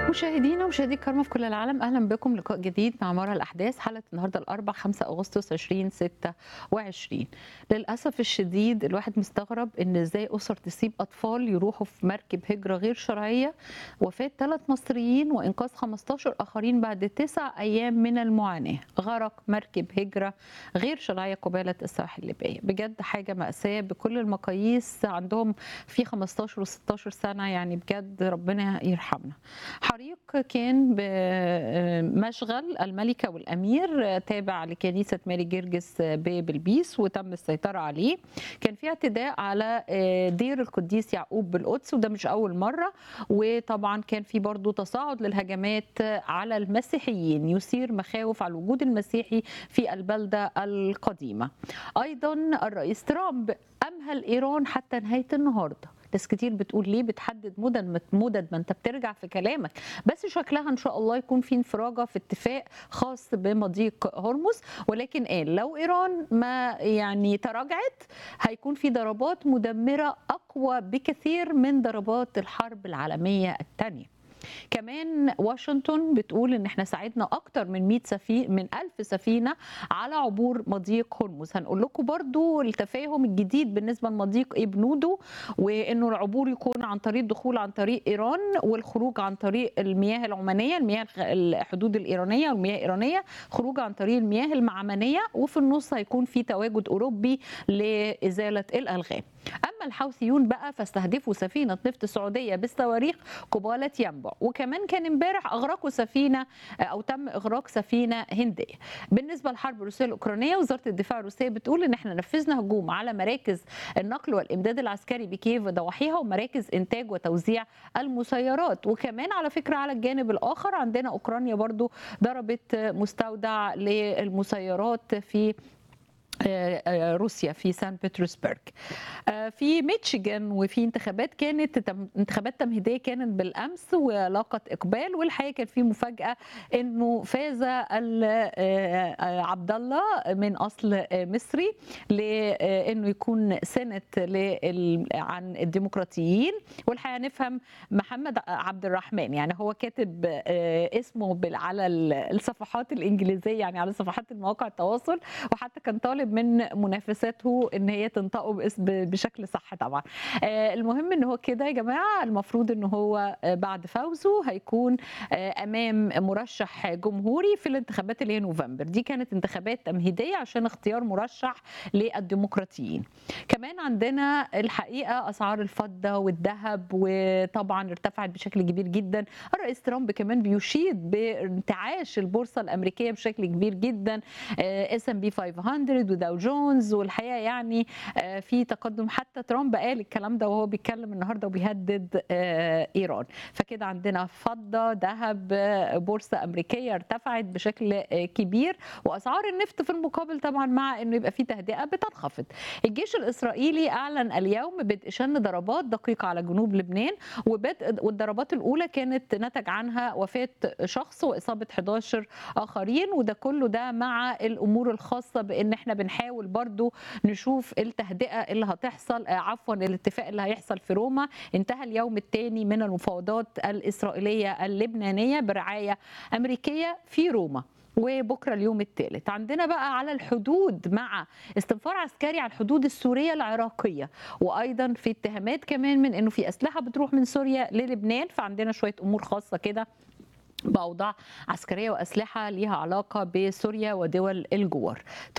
مشاهدينا ومشاهدي الكرامة في كل العالم أهلا بكم لقاء جديد مع مرة الأحداث حلقة النهاردة الأربع 5 أغسطس 2026 للأسف الشديد الواحد مستغرب إن إزاي أسر تسيب أطفال يروحوا في مركب هجرة غير شرعية وفاة ثلاث مصريين وإنقاذ 15 آخرين بعد تسع أيام من المعاناة غرق مركب هجرة غير شرعية قبالة الساحل الليبية بجد حاجة مأساة بكل المقاييس عندهم في 15 و16 سنة يعني بجد ربنا يرحمنا حريق كان بمشغل الملكة والأمير تابع لكنيسة ماري جرجس ببلبيس وتم السيطرة عليه كان في اعتداء على دير القديس يعقوب بالقدس وده مش أول مرة وطبعا كان في برضو تصاعد للهجمات على المسيحيين يثير مخاوف على الوجود المسيحي في البلدة القديمة أيضا الرئيس ترامب أمهل إيران حتى نهاية النهارده ناس كتير بتقول ليه بتحدد مدد مدد ما انت بترجع في كلامك بس شكلها ان شاء الله يكون في انفراجه في اتفاق خاص بمضيق هرمز ولكن قال لو ايران ما يعني تراجعت هيكون في ضربات مدمره اقوى بكثير من ضربات الحرب العالميه الثانيه كمان واشنطن بتقول ان احنا ساعدنا اكتر من 100 سفينه من 1000 سفينه على عبور مضيق هرمز هنقول لكم برضو التفاهم الجديد بالنسبه لمضيق ابنودو وانه العبور يكون عن طريق الدخول عن طريق ايران والخروج عن طريق المياه العمانيه المياه الحدود الايرانيه والمياه الايرانيه خروج عن طريق المياه المعمنيه وفي النص هيكون في تواجد اوروبي لازاله الالغام اما الحوثيون بقى فاستهدفوا سفينه نفط سعوديه بالصواريخ قباله ينبع وكمان كان امبارح اغرقوا سفينه او تم اغراق سفينه هنديه بالنسبه للحرب الروسيه الاوكرانيه وزاره الدفاع الروسيه بتقول ان احنا نفذنا هجوم على مراكز النقل والامداد العسكري بكييف وضواحيها ومراكز انتاج وتوزيع المسيرات وكمان على فكره على الجانب الاخر عندنا اوكرانيا برضو ضربت مستودع للمسيرات في روسيا في سان بطرسبرغ في ميتشيغان وفي انتخابات كانت انتخابات تمهيديه كانت بالامس ولاقت اقبال والحقيقه كان في مفاجاه انه فاز عبد الله من اصل مصري لانه يكون سنت عن الديمقراطيين والحقيقه نفهم محمد عبد الرحمن يعني هو كاتب اسمه على الصفحات الانجليزيه يعني على صفحات المواقع التواصل وحتى كان طالب من منافساته ان هي تنطقه باسم بشكل صح طبعا المهم ان هو كده يا جماعه المفروض ان هو بعد فوزه هيكون امام مرشح جمهوري في الانتخابات اللي هي نوفمبر دي كانت انتخابات تمهيديه عشان اختيار مرشح للديمقراطيين كمان عندنا الحقيقه اسعار الفضه والذهب وطبعا ارتفعت بشكل كبير جدا الرئيس ترامب كمان بيشيد بانتعاش البورصه الامريكيه بشكل كبير جدا اس ام بي 500 وداو جونز والحقيقه يعني في تقدم حتى ترامب قال الكلام ده وهو بيتكلم النهارده وبيهدد ايران فكده عندنا فضه ذهب بورصه امريكيه ارتفعت بشكل كبير واسعار النفط في المقابل طبعا مع انه يبقى في تهدئه بتنخفض الجيش الاسرائيلي اعلن اليوم بدء شن ضربات دقيقه على جنوب لبنان وبدء والضربات الاولى كانت نتج عنها وفاه شخص واصابه 11 اخرين وده كله ده مع الامور الخاصه بان احنا بنحاول برضو نشوف التهدئه اللي هتحصل عفوا الاتفاق اللي هيحصل في روما انتهى اليوم الثاني من المفاوضات الاسرائيليه اللبنانيه برعايه امريكيه في روما وبكره اليوم الثالث عندنا بقى على الحدود مع استنفار عسكري على الحدود السوريه العراقيه وايضا في اتهامات كمان من انه في اسلحه بتروح من سوريا للبنان فعندنا شويه امور خاصه كده باوضاع عسكريه واسلحه ليها علاقه بسوريا ودول الجوار